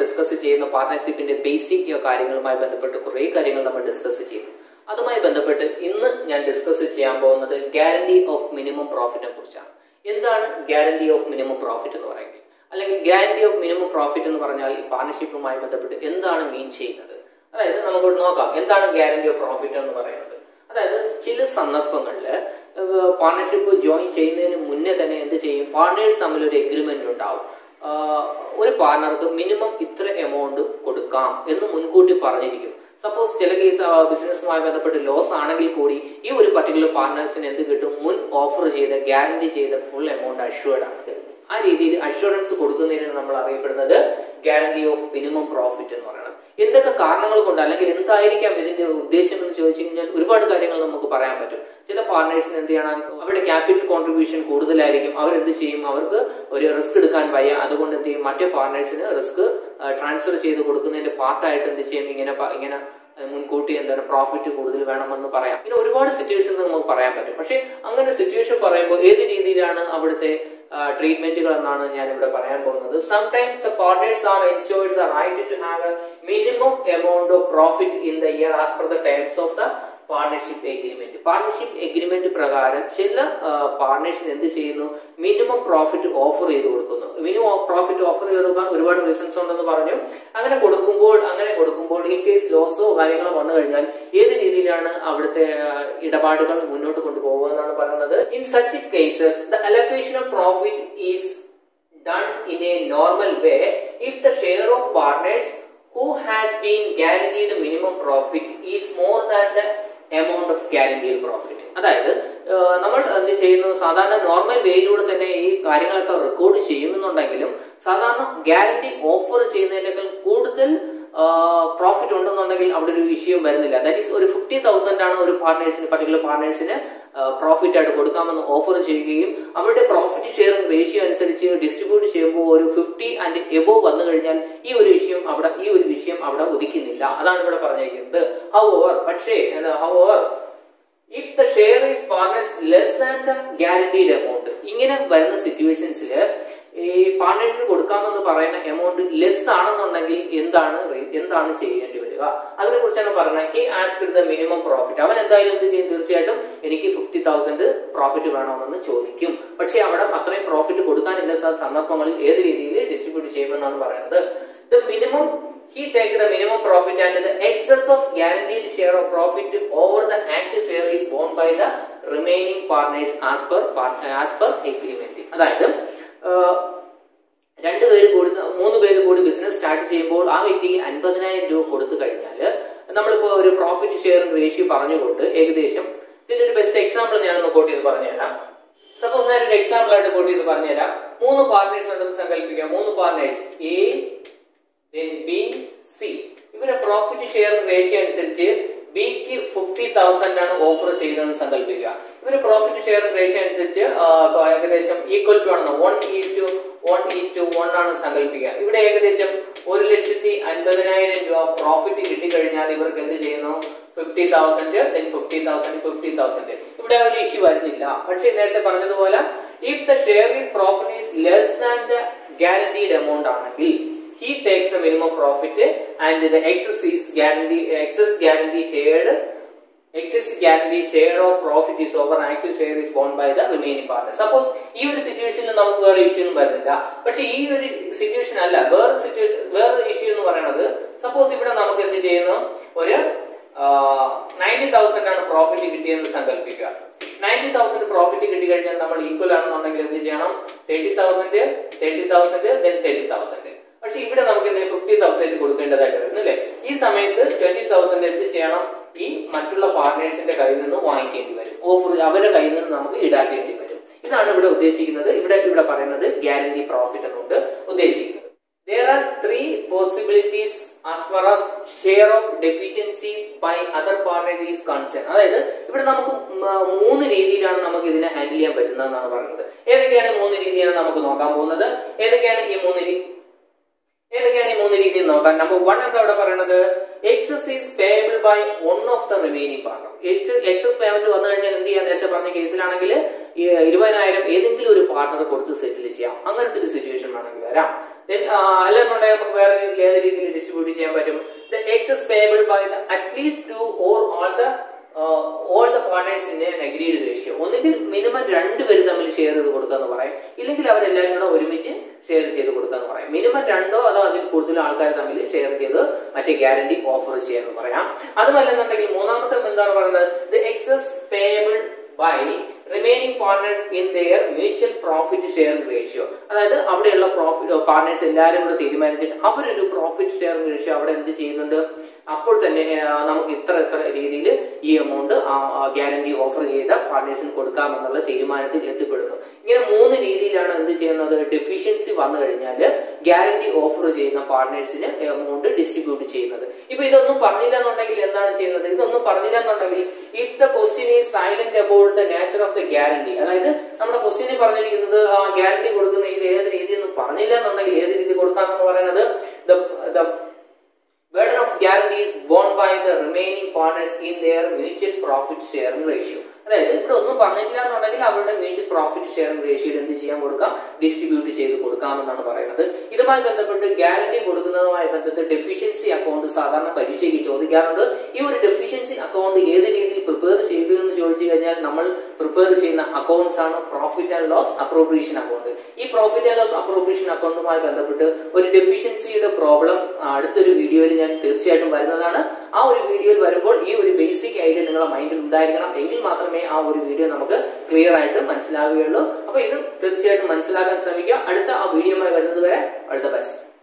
Discuss ചെയ്യുന്ന പാർട്ണർഷിപ്പിന്റെ basic കാര്യങ്ങളുമായി ബന്ധപ്പെട്ട് കുറേ കാര്യങ്ങൾ നമ്മൾ ഡിസ്കസ് ചെയ്തു അതുമായി ബന്ധപ്പെട്ട് ഇന്ന് ഞാൻ ഡിസ്കസ് ചെയ്യാൻ പോകുന്നത് ഗ്യാരണ്ടി ഓഫ് മിനിമം പ്രോഫിറ്റിനെ കുറിച്ചാണ് എന്താണ് ഗ്യാരണ്ടി ഓഫ് മിനിമം പ്രോഫിറ്റ് എന്ന് പറയുന്നത് അല്ലെങ്കിൽ ഗ്യാരണ്ടി ഓഫ് മിനിമം പ്രോഫിറ്റ് എന്ന് പറഞ്ഞാൽ ഈ പാർട്ണർഷിപ്പുമായി ബന്ധപ്പെട്ട് എന്താണ് മീൻ ചെയ്യുന്നത് അതായത് നമുക്ക് നോക്കാം എന്താണ് ഗ്യാരണ്ടി ഓഫ് പ്രോഫിറ്റ് എന്ന് പറയുന്നത് അതായത് ചില സന്ദർഭങ്ങളിൽ പാർട്ണർഷിപ്പ് ജോയിൻ ചെയ്യുന്നതിന് മുന്നേ തന്നെ എന്ത് ചെയ്യും പാർട്ണേഴ്സ് തമ്മിൽ ഒരു എഗ്രിമെന്റ് ഉണ്ടാവും ആഹ് ഒരു പാർട്ണർക്ക് മിനിമം ഇത്ര എമൗണ്ട് കൊടുക്കാം എന്ന് മുൻകൂട്ടി പറഞ്ഞിരിക്കും സപ്പോസ് ചില കേസ് ബിസിനസ്സുമായി ബന്ധപ്പെട്ട് ലോസ് ആണെങ്കിൽ കൂടി ഈ ഒരു പർട്ടിക്കുലർ പാർട്ണേഴ്സിന് എന്ത് കിട്ടും മുൻ ഓഫർ ചെയ്ത ഗ്യാരണ്ടി ചെയ്ത ഫുൾ എമൗണ്ട് അഷ്വേർഡ് ആണ് ആ രീതിയിൽ അഷുറൻസ് കൊടുക്കുന്നതിനാണ് നമ്മൾ അറിയപ്പെടുന്നത് ഗ്യാരണ്ടി ഓഫ് മിനിമം പ്രോഫിറ്റ് എന്ന് പറയുന്നത് എന്തൊക്കെ കാരണങ്ങൾ കൊണ്ട് അല്ലെങ്കിൽ എന്തായിരിക്കാം ഇതിന്റെ ഉദ്ദേശം എന്ന് ചോദിച്ചു കഴിഞ്ഞാൽ ഒരുപാട് കാര്യങ്ങൾ നമുക്ക് പറയാൻ പറ്റും ചില പാർട്ട്നേഴ്സിന് എന്ത് ചെയ്യണം അവരുടെ ക്യാപിറ്റൽ കോൺട്രിബ്യൂഷൻ കൂടുതലായിരിക്കും അവരെന്ത് ചെയ്യും അവർക്ക് ഒരു റിസ്ക് എടുക്കാൻ വയ്യ അതുകൊണ്ട് എന്ത് ചെയ്യും മറ്റേ പാർട്ട്നേഴ്സിന് റിസ്ക് ട്രാൻസ്ഫർ ചെയ്ത് കൊടുക്കുന്നതിന്റെ പാർട്ടായിട്ട് എന്ത് ചെയ്യും ഇങ്ങനെ പ- ഇങ്ങനെ മുൻകൂട്ടി എന്താണ് പ്രോഫിറ്റ് കൂടുതൽ വേണമെന്ന് പറയാം ഇങ്ങനെ ഒരുപാട് സിറ്റുവേഷൻസ് നമുക്ക് പറയാൻ പറ്റും പക്ഷെ അങ്ങനെ സിറ്റുവേഷൻ പറയുമ്പോൾ ഏത് രീതിയിലാണ് അവിടുത്തെ ട്രീറ്റ്മെന്റുകൾ എന്നാണ് ഞാൻ ഇവിടെ പറയാൻ പോകുന്നത് sometimes the partners are enjoyed the right to have a minimum amount of profit in the year as per the terms of the partnership agreement partnership agreement പ്രകാരം ചില പാർട്ണേഴ്സിന് എന്ത് ചെയ്യുന്നു മിനിമം പ്രോഫിറ്റ് ഓഫർ ചെയ്ത് കൊടുക്കുന്നു മിനിമം പ്രോഫിറ്റ് ഓഫർ ചെയ്ത് കൊടുക്കാൻ ഒരുപാട് reasons ഉണ്ടെന്ന് പറഞ്ഞു അങ്ങനെ കൊടുക്കുമ്പോൾ അങ്ങനെ കൊടുക്കുമ്പോൾ ഇൻ കേസ് ലോസോ കാര്യങ്ങളോ വന്നു കഴിഞ്ഞാൽ ഏത് രീതിയിലാണ് അവിടുത്തെ ആ, ഇടപാടുകൾ മുന്നോട്ട് കൊണ്ടുപോകുക എന്നാണ് പറയുന്നത് in such cases the allocation of profit is done in a normal way if the share of partners who has been guaranteed minimum profit is more than the amount of guaranteed profit അതായത് ആ, നമ്മൾ എന്ത് ചെയ്യുന്നു സാധാരണ normal വേയിലൂടെ തന്നെ ഈ കാര്യങ്ങളൊക്കെ record ചെയ്യുമെന്നുണ്ടെങ്കിലും സാധാരണ ഗ്യാരണ്ടി ഓഫർ ചെയ്യുന്നതിനേക്കാൾ കൂടുതൽ പ്രോഫിറ്റ് ഉണ്ടെന്നുണ്ടെങ്കിൽ അവിടെ ഒരു വിഷയം വരുന്നില്ല ദാറ്റ് ഈസ് ഒരു ഫിഫ്റ്റി തൗസൻഡ് ആണ് ഒരു പാർട്ട്നേഴ്സിന് പർട്ടിക്കുലർ പാർട്ട്നേഴ്സിന് പ്രോഫിറ്റ് ആയിട്ട് കൊടുക്കാമെന്ന് ഓഫർ ചെയ്യുകയും അവരുടെ പ്രോഫിറ്റ് ഷെയറിംഗ് റേഷ്യോ അനുസരിച്ച് ഡിസ്ട്രിബ്യൂട്ട് ചെയ്യുമ്പോൾ ഒരു ഫിഫ്റ്റി ആൻഡ് എബോ വന്നു കഴിഞ്ഞാൽ ഈ ഒരു വിഷയം അവിടെ ഈ ഒരു വിഷയം അവിടെ ഉദിക്കുന്നില്ല അതാണ് ഇവിടെ പറഞ്ഞിരിക്കുന്നത് ഹൗ ഓവർ പക്ഷേ however if the share is partners less than the guaranteed amount ഇങ്ങനെ വരുന്ന സിറ്റുവേഷൻസിൽ ഈ പാർട്ണേഴ്സിന് കൊടുക്കാമെന്ന് പറയുന്ന എമൗണ്ട് ലെസ് ആണെന്നുണ്ടെങ്കിൽ എന്താണ് re- എന്താണ് ചെയ്യേണ്ടി വരിക അതിനെ കുറിച്ചാണ് പറയുന്നത് he asked the minimum profit അവൻ എന്തായാലും എന്ത് ചെയ്യും തീർച്ചയായിട്ടും എനിക്ക് ഫിഫ്റ്റി തൗസൻഡ് പ്രോഫിറ്റ് വേണമെന്ന് ചോദിക്കും പക്ഷെ അവിടെ അത്രയും പ്രോഫിറ്റ് കൊടുക്കാനില്ല സ- സന്ദർഭങ്ങളിൽ ഏത് രീതിയിൽ ഡിസ്ട്രിബ്യൂട്ട് ചെയ്യുമെന്നാണ് പറയുന്നത് the minimum he take the minimum profit and the excess of guaranteed share of profit over the actual share is borne by the remaining partners as per par- as per agreement അതായത് രണ്ടുപേര് കൂടി മൂന്ന് പേര് കൂടി business start ചെയ്യുമ്പോൾ ആ വ്യക്തിക്ക് അൻപതിനായിരം രൂപ കൊടുത്തു കഴിഞ്ഞാൽ നമ്മളിപ്പോ ഒരു പ്രോഫിറ്റ് ഷെയർ റേഷ്യോ പറഞ്ഞുകൊണ്ട് ഏകദേശം ഇതിന്റെ ഒരു ബെസ്റ്റ് എക്സാമ്പിൾ ഞാനൊന്ന് കോട്ട് ചെയ്ത് പറഞ്ഞുതരാം സപ്പോസ് ഞാൻ ഒരു എക്സാമ്പിൾ ആയിട്ട് കോട്ട് ചെയ്ത് പറഞ്ഞുതരാം മൂന്ന് പാർട്ട്നേഴ്സ് ഉണ്ടെന്ന് സങ്കല്പിക്കുക മൂന്ന് partners A then B, C. ഇവരെ പ്രോഫിറ്റ് ഷെയർ റേഷ്യോ അനുസരിച്ച് ബിക്ക് ഫിഫ്റ്റി തൗസൻഡ് ആണ് ഓഫർ ചെയ്യുന്നതെന്ന് സങ്കല്പിക്കുക ഇവര് പ്രോഫിറ്റ് ഷെയർ റേഷ്യോ അനുസരിച്ച് ആ, ഇപ്പൊ ഏകദേശം ഈക്വൽ ടു ആണെന്ന് one is two one is two one ആണ് സങ്കല്പിക്കുക ഇവിടെ ഏകദേശം ഒരു ലക്ഷത്തി അൻപതിനായിരം രൂപ പ്രോഫിറ്റ് കിട്ടിക്കഴിഞ്ഞാൽ ഇവർക്ക് എന്ത് ചെയ്യുന്നു fifty thousand then fifty thousand fifty thousand ഇവിടെ ആ ഒരു ഇഷ്യൂ വരുന്നില്ല പക്ഷെ നേരത്തെ പറഞ്ഞതുപോലെ if the share is profit is less than the guaranteed amount ആണെങ്കിൽ he takes the minimum profit and the excess is guarantee excess guarantee shared excess guarantee share of profit is over actual share is borne by the remaining partner suppose ഈ ഒരു സിറ്റുവേഷനിൽ നമുക്ക് വേറെ issue ഒന്നും വരുന്നില്ല പക്ഷെ ഈ ഒരു സിറ്റുവേഷൻ അല്ല വേറെ സിറ്റുവേഷൻ വേറെ ഇഷ്യൂ എന്ന് പറയുന്നത് സപ്പോസ് ഇവിടെ നമുക്ക് എന്ത് ചെയ്യുന്നു ഒരു നയൻറ്റി തൗസൻഡ് ആണ് പ്രോഫിറ്റ് കിട്ടിയെന്ന് സങ്കല്പിക്കുക നയൻറ്റി തൗസൻഡ് പ്രോഫിറ്റ് കിട്ടി കഴിഞ്ഞാൽ നമ്മൾ ഈക്വൽ ആണെന്നുണ്ടെങ്കിൽ എന്ത് ചെയ്യണം thirty thousand thirty thousand then thirty thousand പക്ഷെ ഇവിടെ നമുക്ക് എന്ത് ഫിഫ്റ്റി തൗസൻഡ് കൊടുക്കേണ്ടതായിട്ട് വരുന്നു അല്ലേ ഈ സമയത്ത് ട്വന്റി തൗസൻഡ് എന്ത് ചെയ്യണം ഈ മറ്റുള്ള പാർട്ട്നേഴ്സിന്റെ കയ്യിൽ നിന്ന് വാങ്ങിക്കേണ്ടി വരും ഓഫർ അവരുടെ കയ്യിൽ നിന്ന് നമുക്ക് ഈടാക്കേണ്ടി വരും ഇതാണ് ഇവിടെ ഉദ്ദേശിക്കുന്നത് ഇവിടെ ഇവിടെ പറയുന്നത് ഗ്യാരണ്ടി പ്രോഫിറ്റ് എന്നുകൊണ്ട് ഉദ്ദേശിക്കുന്നത് There are three possibilities as far as share of deficiency by other partners is concerned. അതായത് ഇവിടെ നമുക്ക് മ- മൂന്ന് രീതിയിലാണ് നമുക്ക് ഇതിനെ ഹാൻഡിൽ ചെയ്യാൻ പറ്റുന്നതെന്നാണ് പറയുന്നത് ഏതൊക്കെയാണ് മൂന്ന് രീതിയാണ് നമുക്ക് നോക്കാൻ പോകുന്നത് ഏതൊക്കെയാണ് ഈ മൂന്ന് രീതി ഏതൊക്കെയാണ് ഈ മൂന്ന് രീതിയിൽ നോക്കാൻ നമ്പർ വൺ എന്താ ഇവിടെ പറയുന്നത് excess is payable by one of the remaining partner excess payment വന്നു കഴിഞ്ഞാൽ എന്ത് ചെയ്യാൻ നേരത്തെ പറഞ്ഞ കേസിലാണെങ്കിൽ ഇരുപതിനായിരം ഏതെങ്കിലും ഒരു പാർട്ണർ കൊടുത്ത് സെറ്റിൽ ചെയ്യാം അങ്ങനത്തെ ഒരു സിറ്റുവേഷൻ വേണമെങ്കിൽ വരാം Then, ആ, അല്ലെന്നുണ്ടെങ്കിൽ നമുക്ക് വേറെ രീതിയിൽ ഏത് രീതിയിൽ ഡിസ്ട്രിബ്യൂട്ട് ചെയ്യാൻ പറ്റും the excess payable by the at least two or all the all the partners in an agreed ratio ഒന്നുകിൽ മിനിമം രണ്ടുപേര് തമ്മിൽ ഷെയർ ചെയ്ത് കൊടുക്കാന്ന് പറയും ഇല്ലെങ്കിൽ അവരെല്ലാവരും കൂടെ ഒരുമിച്ച് ഷെയർ ചെയ്ത് കൊടുക്കാന്ന് പറയും മിനിമം രണ്ടോ അതോ അതിൽ കൂടുതൽ ആൾക്കാർ തമ്മിൽ ഷെയർ ചെയ്ത് മറ്റേ ഗ്യാരണ്ടി ഓഫർ ചെയ്യാന്ന് പറയാം അതുമല്ലെന്നുണ്ടെങ്കിൽ മൂന്നാമത്തെ എന്താണ് പറയുന്നത് the excess payable by remaining partners in their mutual profit sharing ratio അതായത് അവിടെയുള്ള പ്രോഫിറ്റ് പാർട്ട്നേഴ്സ് എല്ലാവരും കൂടെ തീരുമാനിച്ചിട്ട് അവരൊരു പ്രോഫിറ്റ് ഷെയറിംഗ് റേഷ്യോ അവിടെ എന്ത് ചെയ്യുന്നുണ്ട് അപ്പോൾ തന്നെ ആ, നമുക്ക് ഇത്ര ഇത്ര രീതിയിൽ ഈ എമൗണ്ട് ഗ്യാരണ്ടി ഓഫർ ചെയ്ത പാർട്ട്നേഴ്സിന് കൊടുക്കാമെന്നുള്ള തീരുമാനത്തിൽ എത്തിപ്പെടുന്നു ഇങ്ങനെ മൂന്ന് രീതിയിലാണ് എന്ത് ചെയ്യുന്നത് ഡെഫിഷ്യൻസി വന്നു കഴിഞ്ഞാൽ ഗ്യാരണ്ടി ഓഫർ ചെയ്യുന്ന പാർട്ട്നേഴ്സിന് എമൗണ്ട് ഡിസ്ട്രിബ്യൂട്ട് ചെയ്യുന്നത് ഇപ്പൊ ഇതൊന്നും പറഞ്ഞില്ല എന്നുണ്ടെങ്കിൽ എന്താണ് ചെയ്യുന്നത് ഇതൊന്നും പറഞ്ഞില്ല എന്നുണ്ടെങ്കിൽ if the question is silent about the nature of the guarantee അതായത് നമ്മുടെ ക്വസ്റ്റ്യനിൽ പറഞ്ഞിരിക്കുന്നത് ആ ഗ്യാരണ്ടി കൊടുക്കുന്ന ഇത് ഏത് രീതി ഒന്നും പറഞ്ഞില്ല എന്നുണ്ടെങ്കിൽ ഏത് രീതി കൊടുക്കാമെന്ന് പറയുന്നത് the burden of guarantee is borne by the remaining partners in their mutual profit sharing ratio അതായത് ഇവിടെ ഒന്നും പറഞ്ഞിട്ടില്ല എന്നുണ്ടെങ്കിൽ അവരുടെ മ്യൂച്വൽ പ്രോഫിറ്റ് ഷെയറിംഗ് റേഷ്യോയിൽ എന്ത് ചെയ്യാൻ കൊടുക്കാം ഡിസ്ട്രിബ്യൂട്ട് ചെയ്ത് കൊടുക്കാമെന്നാണ് പറയുന്നത് ഇതുമായി ബന്ധപ്പെട്ട് ഗ്യാരണ്ടി കൊടുക്കുന്നതുമായി ബന്ധപ്പെട്ട് ഡെഫിഷ്യൻസി അക്കൗണ്ട് സാധാരണ പരീക്ഷയ്ക്ക് ചോദിക്കാറുണ്ട് ഈ ഒരു ഡെഫിഷ്യൻസി അക്കൗണ്ട് ഏത് രീതിയിൽ പ്രിപ്പയർ ചെയ്തു എന്ന് ചോദിച്ചു കഴിഞ്ഞാൽ നമ്മൾ പ്രിപ്പയർ ചെയ്യുന്ന അക്കൗണ്ട്സ് ആണ് profit and loss appropriation account ഈ പ്രോഫിറ്റ് ആൻഡ് ലോസ് അപ്രോപ്രിയേഷൻ അക്കൗണ്ടുമായി ബന്ധപ്പെട്ട് ഒരു ഡെഫിഷ്യൻസിയുടെ പ്രോബ്ലം അടുത്തൊരു വീഡിയോയിൽ ഞാൻ തീർച്ചയായിട്ടും വരുന്നതാണ് ആ ഒരു വീഡിയോയിൽ വരുമ്പോൾ ഈ ഒരു ബേസിക് ഐഡിയ നിങ്ങളുടെ മൈൻഡിൽ ഉണ്ടായിരിക്കണം എങ്കിൽ മാത്രമേ ആ ഒരു വീഡിയോ നമുക്ക് ക്ലിയർ ആയിട്ട് മനസ്സിലാവുകയുള്ളൂ അപ്പൊ ഇത് തീർച്ചയായിട്ടും മനസ്സിലാക്കാൻ ശ്രമിക്കുക അടുത്ത ആ വീഡിയോയുമായി വരുന്നത് വരെ അടുത്ത ബെസ്റ്റ്